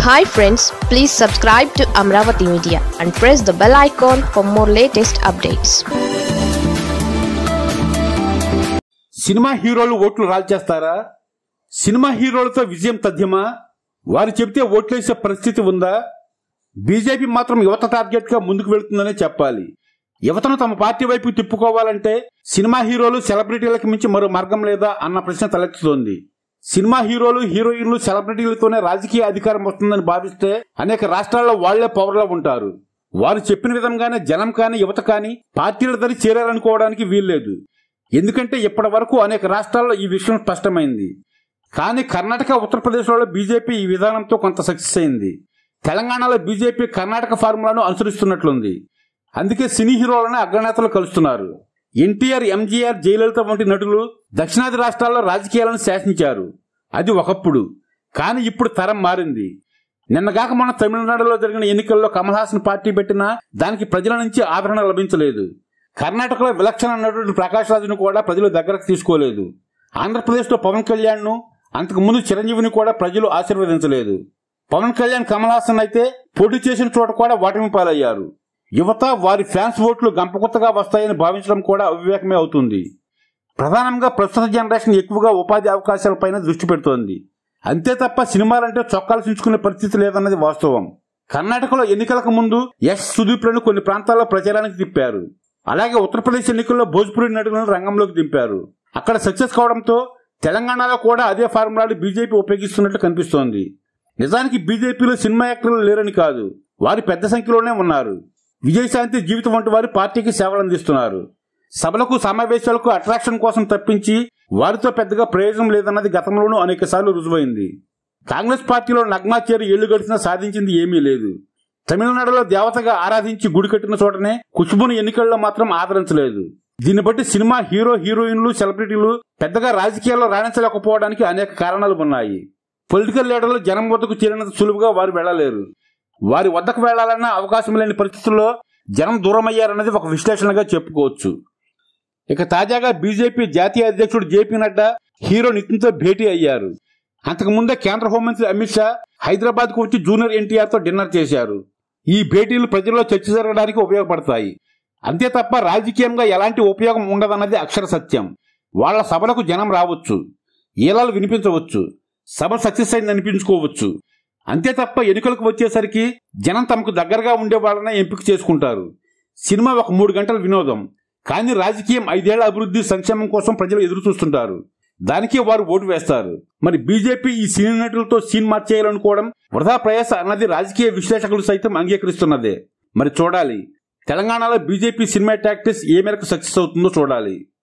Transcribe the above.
hi friends please subscribe to Amaravati media and press the bell icon for more latest updates cinema హీరోలు ఓట్లు రాల్చేస్తారా cinema హీరోలతో విజయం తథ్యమా వారు చెబితే ఓట్లేసే పరిస్థితి ఉందా బీజేపీ మాత్రం యువత టార్గెట్ గా ముందుకు వెళుతుందనే చెప్పాలి యువతను తమ పార్టీ వైపు తిప్పుకోవాలంటే సినిమా హీరోలు సెలబ్రిటీలకు మించి మరో మార్గం లేదా అన్న ప్రశ్న తలెత్తుతోంది సినిమా హీరోలు హీరోయిన్లు సెలబ్రిటీలతోనే రాజకీయ అధికారం వస్తుందని భావిస్తే అనేక రాష్ట్రాల్లో వాళ్లే పవర్లో ఉంటారు వారు చెప్పిన విధంగానే జనం కానీ యువత కానీ పార్టీల దరి చేరారనుకోవడానికి వీల్లేదు ఎందుకంటే ఇప్పటి వరకు అనేక రాష్ట్రాల్లో ఈ విషయం స్పష్టమైంది కానీ కర్ణాటక ఉత్తరప్రదేశ్లో బీజేపీ ఈ విధానంతో కొంత సక్సెస్ అయింది తెలంగాణలో బీజేపీ కర్ణాటక ఫార్ములాను అనుసరిస్తున్నట్లుంది అందుకే సినీ హీరోలనే అగ్రనేతలు కలుస్తున్నారు ఎన్టీఆర్ ఎంజీఆర్ జయలలిత వంటి నటులు దక్షిణాది రాష్ట్రాల్లో రాజకీయాలను శాసించారు అది ఒకప్పుడు కానీ ఇప్పుడు తరం మారింది నిన్నగాక మొన్న తమిళనాడులో జరిగిన ఎన్నికల్లో కమల్ హాసన్ పార్టీ పెట్టినా దానికి ప్రజల నుంచి ఆదరణ లభించలేదు కర్ణాటకలో విలక్షణ నటుడు ప్రకాష్ రాజును కూడా ప్రజలు దగ్గరకు తీసుకోలేదు ఆంధ్రప్రదేశ్లో పవన్ కళ్యాణ్ను అంతకుముందు చిరంజీవిని కూడా ప్రజలు ఆశీర్వదించలేదు పవన్ కళ్యాణ్ కమల్ హాసన్ అయితే పోటీ చేసిన చోట కూడా ఓటమి పాలయ్యారు యువత వారి ఫ్యాన్స్ ఓట్లు గంపకొత్తగా వస్తాయని భావించడం కూడా అవివేకమే అవుతుంది ప్రధానంగా ప్రస్తుత జనరేషన్ ఎక్కువగా ఉపాధి అవకాశాలపైన దృష్టి పెడుతోంది అంతే తప్ప సినిమాలంటే చొక్కాలు చించుకునే పరిస్థితి లేదన్నది వాస్తవం కర్ణాటకలో ఎన్నికలకు ముందు ఎస్ సుదీప్లను కొన్ని ప్రాంతాల్లో ప్రచారానికి తిప్పారు అలాగే ఉత్తరప్రదేశ్ ఎన్నికల్లో భోజ్పురి నటులను రంగంలోకి దింపారు అక్కడ సక్సెస్ కావడంతో తెలంగాణలో కూడా అదే ఫార్ములాలు బీజేపీ ఉపయోగిస్తున్నట్లు కనిపిస్తోంది నిజానికి బీజేపీలో సినిమా యాక్టర్లు లేరని కాదు వారు పెద్ద సంఖ్యలోనే ఉన్నారు విజయశాంతి జీవితం వంటి వారు పార్టీకి సేవలు అందిస్తున్నారు సభలకు సమావేశాలకు అట్రాక్షన్ కోసం తప్పించి వారితో పెద్దగా ప్రయోజనం లేదన్నది గతంలోనూ అనేకసార్లు రుజువైంది కాంగ్రెస్ పార్టీలో నగ్మా చేరి ఏళ్లు గడిచినా సాధించింది ఏమీ లేదు తమిళనాడులో దేవతగా ఆరాధించి గుడి కట్టిన చోటనే కుషుబును ఎన్నికల్లో మాత్రం ఆదరించలేదు దీన్ని బట్టి సినిమా హీరో హీరోయిన్లు సెలబ్రిటీలు పెద్దగా రాజకీయాల్లో రాణించలేకపోవడానికి అనేక కారణాలు ఉన్నాయి పొలిటికల్ లీడర్లు జనం వద్దకు చేరినంత సులువుగా వారు వెళ్లలేరు వారి వద్దకు వెళ్లాలన్న అవకాశం లేని పరిస్థితుల్లో జనం దూరమయ్యారన్నది ఒక విశ్లేషణగా చెప్పుకోవచ్చు ఇక తాజాగా బీజేపీ జాతీయ అధ్యక్షుడు జేపీ నడ్డా హీరో నితిన్తో భేటీ అయ్యారు అంతకుముందే కేంద్ర హోంమంత్రి అమిత్ షా హైదరాబాద్ కు వచ్చి జూనియర్ ఎన్టీఆర్ తో డిన్నర్ చేశారు ఈ భేటీలు ప్రజల్లో చర్చ జరగడానికి ఉపయోగపడతాయి అంతే తప్ప రాజకీయంగా ఎలాంటి ఉపయోగం ఉండదన్నది అక్షర సత్యం వాళ్ల సభలకు జనం రావచ్చు ఈలాలు వినిపించవచ్చు సభ సక్సెస్ అయింది అనిపించుకోవచ్చు అంతే తప్ప ఎన్నికలకు వచ్చేసరికి జనం తమకు దగ్గరగా ఉండే వాళ్ళనే ఎంపిక చేసుకుంటారు సినిమా ఒక మూడు గంటల వినోదం కానీ రాజకీయం ఐదేళ్ల అభివృద్ధి సంక్షేమం కోసం ప్రజలు ఎదురు చూస్తుంటారు దానికే వారు ఓటు వేస్తారు మరి బీజేపీ ఈ సినీ నటులతో సీన్ మార్చేయాలనుకోవడం వృధా ప్రయాస అన్నది రాజకీయ విశ్లేషకులు సైతం అంగీకరిస్తున్నదే మరి చూడాలి తెలంగాణలో బీజేపీ సినిమా టాక్టిక్స్ ఏ మేరకు సక్సెస్ అవుతుందో చూడాలి